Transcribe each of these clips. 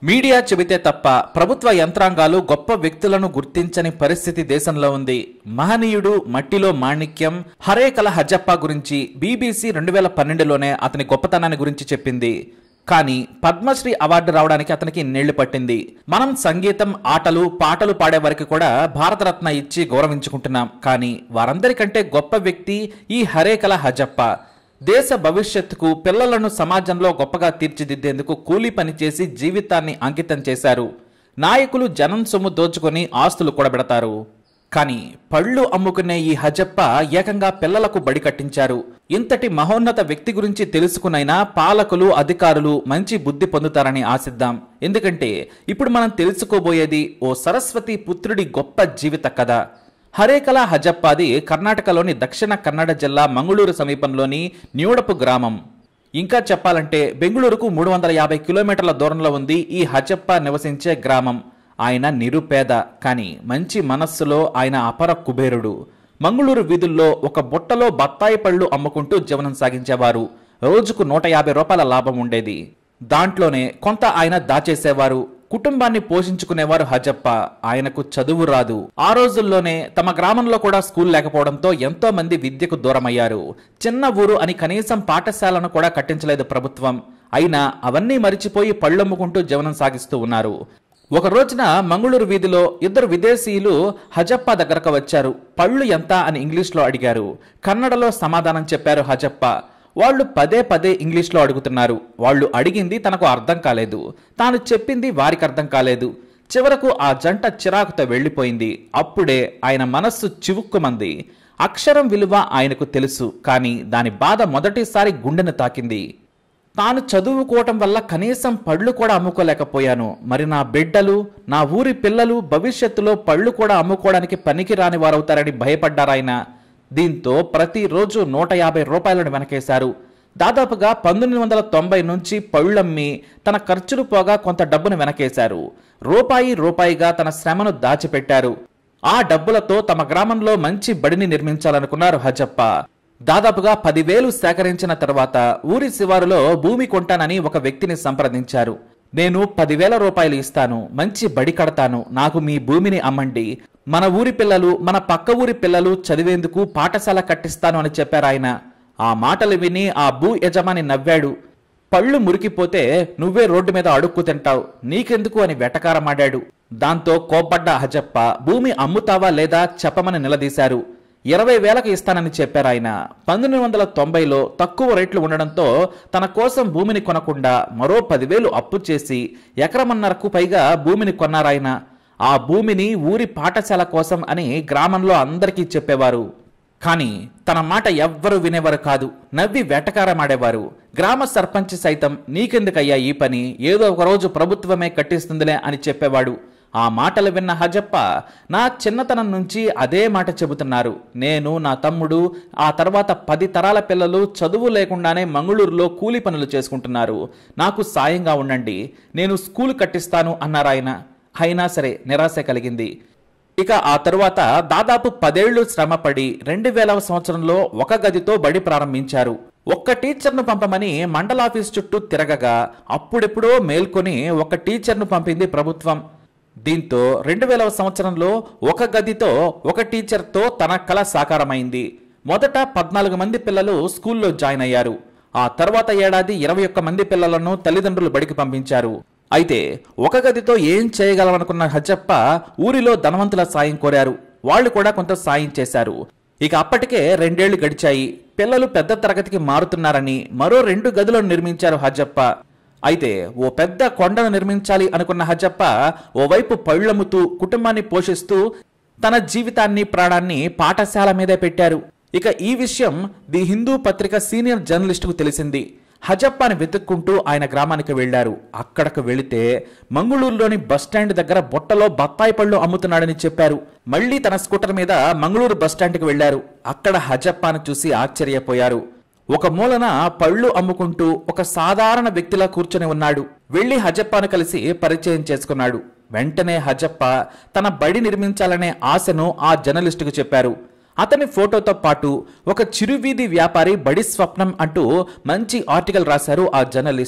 media చెబితే తప్ప ప్రభుత్వ యంత్రాంగాలు గొప్ప వ్యక్తులను గుర్తించని పరిస్థితి దేశంలో ఉంది మహనీయుడు మట్టిలో మాణిక్యం హరేకల హజప్ప గురించి బీబీసీ రెండు వేల పన్నెండులోనే అతని గొప్పతనాన్ని గురించి చెప్పింది కానీ పద్మశ్రీ అవార్డు రావడానికి అతనికి ఇన్నేళ్లు పట్టింది మనం సంగీతం ఆటలు పాటలు పాడే వారికి కూడా భారతరత్న ఇచ్చి గౌరవించుకుంటున్నాం కానీ వారందరికంటే గొప్ప వ్యక్తి ఈ హరేకల హజప్ప దేశ భవిష్యత్తుకు పిల్లలను సమాజంలో గొప్పగా తీర్చిదిద్దేందుకు కూలీ పని చేసి జీవితాన్ని అంకితం చేశారు నాయకులు జనం సొమ్ము దోచుకొని ఆస్తులు కూడబెడతారు కానీ పళ్ళు అమ్ముకునే ఈ హజప్ప ఏకంగా పిల్లలకు బడి కట్టించారు ఇంతటి మహోన్నత వ్యక్తి గురించి తెలుసుకునైనా పాలకులు అధికారులు మంచి బుద్ధి పొందుతారని ఆశిద్దాం ఎందుకంటే ఇప్పుడు మనం తెలుసుకోబోయేది ఓ సరస్వతి పుత్రుడి గొప్ప జీవిత కథ హరేకల హజప్పాది కర్ణాటకలోని దక్షిణ కన్నడ జిల్లా మంగళూరు సమీపంలోని న్యూడపు గ్రామం ఇంకా చెప్పాలంటే బెంగళూరుకు మూడు వందల యాభై కిలోమీటర్ల దూరంలో ఉంది ఈ హజప్ప నివసించే గ్రామం ఆయన నిరుపేద కానీ మంచి మనస్సులో ఆయన అపర కుబేరుడు మంగళూరు వీధుల్లో ఒక బుట్టలో బత్తాయి పళ్ళు అమ్ముకుంటూ జీవనం సాగించేవారు రోజుకు నూట యాభై రూపాయల లాభం ఉండేది దాంట్లోనే కొంత ఆయన దాచేసేవారు కుటుంబాన్ని పోషించుకునేవారు హజప్ప ఆయనకు చదువు రాదు ఆ రోజుల్లోనే తమ గ్రామంలో కూడా స్కూల్ లేకపోవడంతో ఎంతో మంది విద్యకు దూరమయ్యారు చిన్న ఊరు అని కనీసం పాఠశాలను కూడా కట్టించలేదు ప్రభుత్వం అయినా అవన్నీ మరిచిపోయి పళ్ళమ్ముకుంటూ జీవనం సాగిస్తూ ఉన్నారు ఒక రోజున మంగళూరు వీధిలో ఇద్దరు విదేశీయులు హజప్ప దగ్గరకు వచ్చారు పళ్ళు ఎంత అని ఇంగ్లీష్లో అడిగారు కన్నడలో సమాధానం చెప్పారు హజప్ప వాళ్ళు పదే పదే ఇంగ్లీష్లో అడుగుతున్నారు వాళ్ళు అడిగింది తనకు అర్థం కాలేదు తాను చెప్పింది వారికి అర్థం కాలేదు చివరకు ఆ జంట చిరాకుతో వెళ్ళిపోయింది అప్పుడే ఆయన మనస్సు చివుక్కుమంది అక్షరం విలువ ఆయనకు తెలుసు కానీ దాని బాధ మొదటిసారి గుండెను తాకింది తాను చదువుకోవటం వల్ల కనీసం పళ్ళు కూడా అమ్ముకోలేకపోయాను మరి నా బిడ్డలు నా ఊరి పిల్లలు భవిష్యత్తులో పళ్ళు కూడా అమ్ముకోవడానికి పనికి రాని వారవుతారని భయపడ్డారాయన దీంతో ప్రతిరోజు నూట యాభై రూపాయలను వెనకేశారు దాదాపుగా పంతొమ్మిది వందల తొంభై నుంచి పళ్ళమ్మి తన ఖర్చులు పోగా కొంత డబ్బును వెనకేశారు రూపాయి రూపాయిగా తన శ్రమను దాచిపెట్టారు ఆ డబ్బులతో తమ గ్రామంలో మంచి బడిని నిర్మించాలనుకున్నారు హజప్ప దాదాపుగా పదివేలు సేకరించిన తర్వాత ఊరి శివారులో భూమి కొంటానని ఒక వ్యక్తిని సంప్రదించారు నేను పదివేల రూపాయలు ఇస్తాను మంచి బడి కడతాను నాకు మీ భూమిని అమ్మండి మన ఊరి పిల్లలు మన పక్క ఊరి పిల్లలు చదివేందుకు పాఠశాల కట్టిస్తాను అని చెప్పారు ఆయన ఆ మాటలు విని ఆ భూ యజమాని నవ్వాడు పళ్ళు మురికిపోతే నువ్వే రోడ్డు మీద అడుక్కు తింటావు నీకెందుకు అని వెటకారమాడాడు దాంతో కోప్పడ్డ హజప్ప భూమి అమ్ముతావా లేదా చెప్పమని నిలదీశారు ఇరవై వేలకు ఇస్తానని చెప్పారు ఆయన పంతొమ్మిది వందల తొంభైలో తక్కువ రేట్లు ఉండడంతో తన కోసం భూమిని కొనకుండా మరో పదివేలు అప్పు చేసి ఎకరమన్నరకు పైగా భూమిని కొన్నారాయన ఆ భూమిని ఊరి పాఠశాల కోసం అని గ్రామంలో అందరికీ చెప్పేవారు కానీ తన మాట ఎవ్వరూ వినేవారు కాదు నవ్వి వేటకారమాడేవారు గ్రామ సర్పంచ్ సైతం నీకెందుకయ్యా ఈ పని ఏదో ఒక రోజు ప్రభుత్వమే కట్టిస్తుందిలే అని చెప్పేవాడు ఆ మాటలు విన్న హజప్ప నా చిన్నతనం నుంచి అదే మాట చెబుతున్నారు నేను నా తమ్ముడు ఆ తర్వాత పది తరాల పిల్లలు చదువు లేకుండానే మంగళూరులో కూలి పనులు చేసుకుంటున్నారు నాకు సాయంగా ఉండండి నేను స్కూల్ కట్టిస్తాను అన్నారాయన అయినా సరే నిరాశ కలిగింది ఇక ఆ తరువాత దాదాపు పదేళ్లు శ్రమపడి రెండు వేలవ సంవత్సరంలో ఒక గదితో బడి ప్రారంభించారు ఒక్క టీచర్ను పంపమని మండలాఫీస్ చుట్టూ తిరగగా అప్పుడెప్పుడో మేల్కొని ఒక టీచర్ను పంపింది ప్రభుత్వం దీంతో రెండు వేలవ సంవత్సరంలో ఒక గదితో ఒక టీచర్తో తన కళ సాకారమైంది మొదట పద్నాలుగు మంది పిల్లలు స్కూల్లో జాయిన్ అయ్యారు ఆ తర్వాత ఏడాది ఇరవై ఒక్క మంది పిల్లలను తల్లిదండ్రులు బడికి పంపించారు అయితే ఒక గదితో ఏం చేయగలమనుకున్న హజ్జప్ప ఊరిలో ధనవంతుల సాయం కోరారు వాళ్ళు కూడా కొంత సాయం చేశారు ఇక అప్పటికే రెండేళ్లు గడిచాయి పిల్లలు పెద్ద తరగతికి మారుతున్నారని మరో రెండు గదులను నిర్మించారు హజ్జప్ప అయితే ఓ పెద్ద కొండను నిర్మించాలి అనుకున్న హజప్ప ఓవైపు పళ్ళమ్ముతూ కుటుంబాన్ని పోషిస్తూ తన జీవితాన్ని ప్రాణాన్ని పాఠశాల మీదే పెట్టారు ఇక ఈ విషయం ది హిందూ పత్రిక సీనియర్ జర్నలిస్టుకు తెలిసింది హజప్పాని వెతుక్కుంటూ ఆయన గ్రామానికి వెళ్లారు అక్కడకు వెళితే మంగళూరులోని బస్టాండ్ దగ్గర బొట్టలో బత్తాయి పళ్ళు అమ్ముతున్నాడని చెప్పారు మళ్లీ తన స్కూటర్ మీద మంగళూరు బస్టాండ్కి వెళ్లారు అక్కడ హజప్పాను చూసి ఆశ్చర్యపోయారు ఒక మూలన పళ్ళు అమ్ముకుంటూ ఒక సాధారణ వ్యక్తిలా కూర్చొని ఉన్నాడు వెళ్లి హజప్పాను కలిసి పరిచయం చేసుకున్నాడు వెంటనే హజప్ప తన బడి నిర్మించాలనే ఆశను ఆ జర్నలిస్టుకు చెప్పారు అతని ఫోటోతో పాటు ఒక చిరువీధి వ్యాపారి బడి స్వప్నం అంటూ మంచి ఆర్టికల్ రాశారు ఆ జర్నలిస్ట్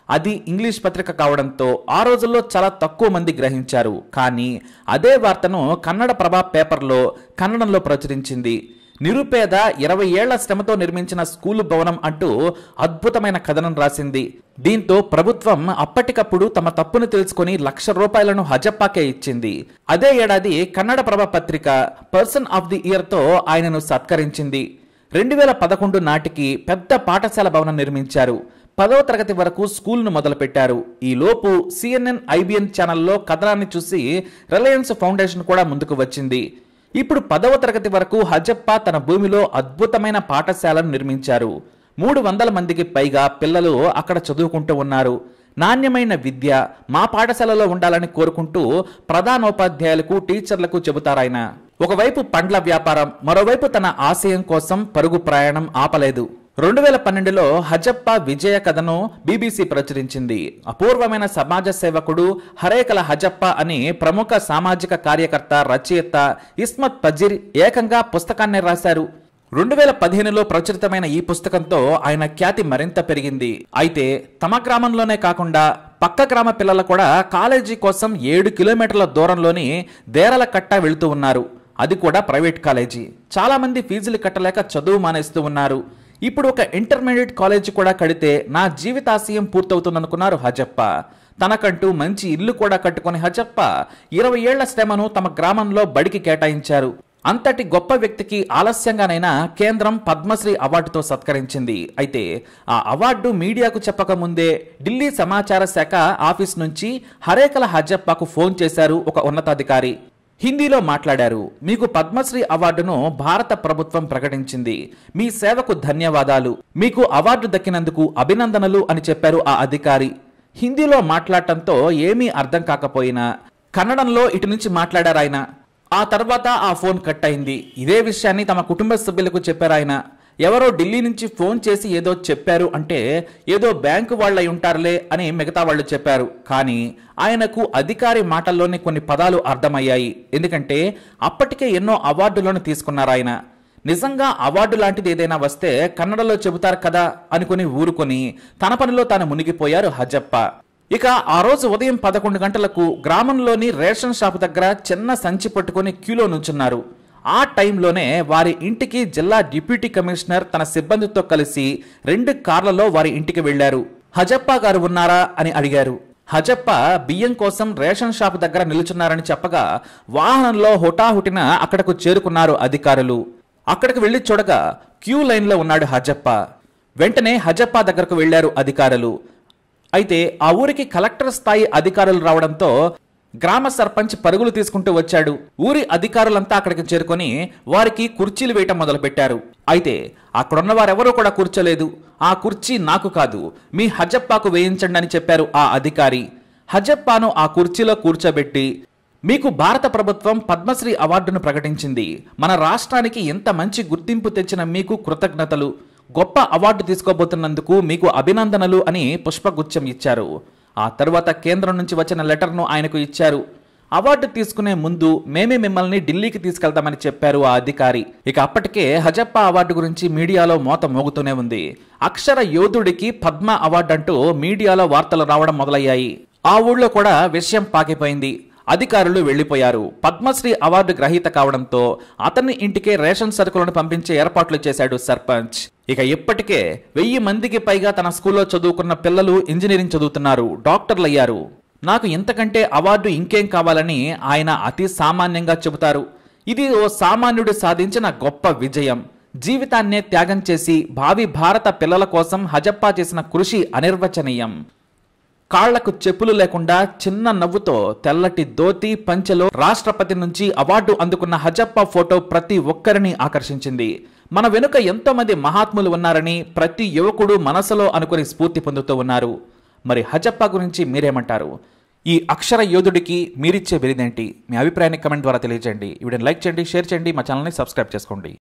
అది ఇంగ్లీష్ పత్రిక కావడంతో ఆ రోజుల్లో చాలా తక్కువ మంది గ్రహించారు కానీ అదే వార్తను కన్నడ ప్రభా పేపర్లో కన్నడంలో ప్రచురించింది నిరుపేద ఇరవై ఏళ్ల శ్రమతో నిర్మించిన స్కూలు భవనం అంటూ అద్భుతమైన కథనం రాసింది దీంతో ప్రభుత్వం అప్పటికప్పుడు తమ తప్పును తెలుసుకొని లక్ష రూపాయలను హజప్పాకే ఇచ్చింది అదే ఏడాది కన్నడ ప్రభ పత్రిక పర్సన్ ఆఫ్ ది ఇయర్ తో ఆయనను సత్కరించింది రెండు వేల పదకొండు నాటికి పెద్ద పాఠశాల భవనం నిర్మించారు పదవ తరగతి వరకు స్కూల్ను మొదలుపెట్టారు ఈ లోపు సిఎన్ఎన్ ఐబిఎన్ ఛానల్లో కథనాన్ని చూసి రిలయన్స్ ఫౌండేషన్ కూడా ముందుకు వచ్చింది ఇప్పుడు పదవ తరగతి వరకు హజప్ప తన భూమిలో అద్భుతమైన పాఠశాలను నిర్మించారు మూడు వందల మందికి పైగా పిల్లలు అక్కడ చదువుకుంటూ ఉన్నారు నాణ్యమైన విద్య మా పాఠశాలలో ఉండాలని కోరుకుంటూ ప్రధానోపాధ్యాయులకు టీచర్లకు చెబుతారాయన ఒకవైపు పండ్ల వ్యాపారం మరోవైపు తన ఆశయం కోసం పరుగు ప్రయాణం ఆపలేదు రెండు వేల పన్నెండులో హజప్ప విజయ కథను బీబీసీ ప్రచురించింది అపూర్వమైన సమాజ సేవకుడు హరేకల హజప్ప అని ప్రముఖ సామాజిక కార్యకర్త రచయిత ఇస్మత్ పజీర్ ఏకంగా పుస్తకాన్ని రాశారు రెండు వేల పదిహేనులో ప్రచురితమైన ఈ పుస్తకంతో ఆయన ఖ్యాతి మరింత పెరిగింది అయితే తమ గ్రామంలోనే కాకుండా పక్క గ్రామ పిల్లలు కూడా కాలేజీ కోసం ఏడు కిలోమీటర్ల దూరంలోని దేరల కట్ట వెళుతూ ఉన్నారు అది కూడా ప్రైవేట్ కాలేజీ చాలా మంది ఫీజులు కట్టలేక చదువు మానేస్తూ ఉన్నారు ఇప్పుడు ఒక ఇంటర్మీడియట్ కాలేజీ కూడా కడితే నా జీవితాశయం పూర్తవుతుందనుకున్నారు హజప్ప తనకంటూ మంచి ఇల్లు కూడా కట్టుకుని హజప్ప ఇరవై ఏళ్ల శ్రమను తమ గ్రామంలో బడికి కేటాయించారు అంతటి గొప్ప వ్యక్తికి ఆలస్యంగానైనా కేంద్రం పద్మశ్రీ అవార్డుతో సత్కరించింది అయితే ఆ అవార్డు మీడియాకు చెప్పక ముందే ఢిల్లీ సమాచార శాఖ ఆఫీస్ నుంచి హరేకల హజప్పకు ఫోన్ చేశారు ఒక ఉన్నతాధికారి హిందీలో మాట్లాడారు మీకు పద్మశ్రీ అవార్డును భారత ప్రభుత్వం ప్రకటించింది మీ సేవకు ధన్యవాదాలు మీకు అవార్డు దక్కినందుకు అభినందనలు అని చెప్పారు ఆ అధికారి హిందీలో మాట్లాడటంతో ఏమీ అర్థం కాకపోయినా కన్నడంలో ఇటు నుంచి మాట్లాడారు ఆయన ఆ తర్వాత ఆ ఫోన్ కట్ అయింది ఇదే విషయాన్ని తమ కుటుంబ సభ్యులకు చెప్పారు ఆయన ఎవరో ఢిల్లీ నుంచి ఫోన్ చేసి ఏదో చెప్పారు అంటే ఏదో బ్యాంకు వాళ్ళై ఉంటారులే అని మిగతా వాళ్ళు చెప్పారు కానీ ఆయనకు అధికారి మాటల్లోని కొన్ని పదాలు అర్థమయ్యాయి ఎందుకంటే అప్పటికే ఎన్నో అవార్డులను తీసుకున్నారు ఆయన నిజంగా అవార్డు లాంటిది ఏదైనా వస్తే కన్నడలో చెబుతారు కదా అనుకుని ఊరుకొని తన పనిలో తాను మునిగిపోయారు హజప్ప ఇక ఆ రోజు ఉదయం పదకొండు గంటలకు గ్రామంలోని రేషన్ షాప్ దగ్గర చిన్న సంచి పట్టుకొని క్యూలో నుంచున్నారు ఆ టైంలోనే వారి ఇంటికి జిల్లా డిప్యూటీ కమిషనర్ తన సిబ్బందితో కలిసి రెండు కార్లలో వారి ఇంటికి వెళ్లారు హజప్ప గారు ఉన్నారా అని అడిగారు హజప్ప బియ్యం కోసం రేషన్ షాప్ దగ్గర నిలుచున్నారని చెప్పగా వాహనంలో హుటాహుటిన అక్కడకు చేరుకున్నారు అధికారులు అక్కడికి వెళ్లి చూడగా క్యూ లైన్లో ఉన్నాడు హజప్ప వెంటనే హజప్ప దగ్గరకు వెళ్లారు అధికారులు అయితే ఆ ఊరికి కలెక్టర్ స్థాయి అధికారులు రావడంతో గ్రామ సర్పంచ్ పరుగులు తీసుకుంటూ వచ్చాడు ఊరి అధికారులంతా అక్కడికి చేరుకొని వారికి కుర్చీలు వేయటం మొదలుపెట్టారు అయితే అక్కడున్న వారెవరూ కూడా కూర్చోలేదు ఆ కుర్చీ నాకు కాదు మీ హజప్పాకు వేయించండి అని చెప్పారు ఆ అధికారి హజప్పాను ఆ కుర్చీలో కూర్చోబెట్టి మీకు భారత ప్రభుత్వం పద్మశ్రీ అవార్డును ప్రకటించింది మన రాష్ట్రానికి ఎంత మంచి గుర్తింపు తెచ్చిన మీకు కృతజ్ఞతలు గొప్ప అవార్డు తీసుకోబోతున్నందుకు మీకు అభినందనలు అని పుష్పగుచ్చం ఇచ్చారు ఆ తర్వాత కేంద్రం నుంచి వచ్చిన లెటర్ను ఆయనకు ఇచ్చారు అవార్డు తీసుకునే ముందు మేమే మిమ్మల్ని ఢిల్లీకి తీసుకెళ్తామని చెప్పారు ఆ అధికారి ఇక అప్పటికే హజప్ప అవార్డు గురించి మీడియాలో మోత మోగుతూనే ఉంది అక్షర యోధుడికి పద్మ అవార్డు అంటూ మీడియాలో వార్తలు రావడం మొదలయ్యాయి ఆ ఊళ్ళో కూడా విషయం పాకిపోయింది అధికారులు వెళ్లిపోయారు పద్మశ్రీ అవార్డు గ్రహీత కావడంతో అతన్ని ఇంటికే రేషన్ సరుకులను పంపించే ఏర్పాట్లు చేశాడు సర్పంచ్ ఇక ఇప్పటికే వెయ్యి మందికి పైగా తన స్కూల్లో చదువుకున్న పిల్లలు ఇంజనీరింగ్ చదువుతున్నారు డాక్టర్లు అయ్యారు నాకు ఇంతకంటే అవార్డు ఇంకేం కావాలని ఆయన అతి సామాన్యంగా చెబుతారు ఇది ఓ సామాన్యుడు సాధించిన గొప్ప విజయం జీవితాన్నే త్యాగం చేసి భావి భారత పిల్లల కోసం హజప్పా చేసిన కృషి అనిర్వచనీయం కాళ్లకు చెప్పులు లేకుండా చిన్న నవ్వుతో తెల్లటి ధోతి పంచెలో రాష్ట్రపతి నుంచి అవార్డు అందుకున్న హజప్ప ఫోటో ప్రతి ఒక్కరిని ఆకర్షించింది మన వెనుక ఎంతో మంది మహాత్ములు ఉన్నారని ప్రతి యువకుడు మనసులో అనుకుని స్ఫూర్తి పొందుతూ ఉన్నారు మరి హజప్ప గురించి మీరేమంటారు ఈ అక్షర యోధుడికి మీరిచ్చే బిరుదేంటి మీ అభిప్రాయాన్ని కమెంట్ ద్వారా తెలియజేయండి వీడియోని లైక్ చేయండి షేర్ చేయండి మా ఛానల్ని సబ్స్క్రైబ్ చేసుకోండి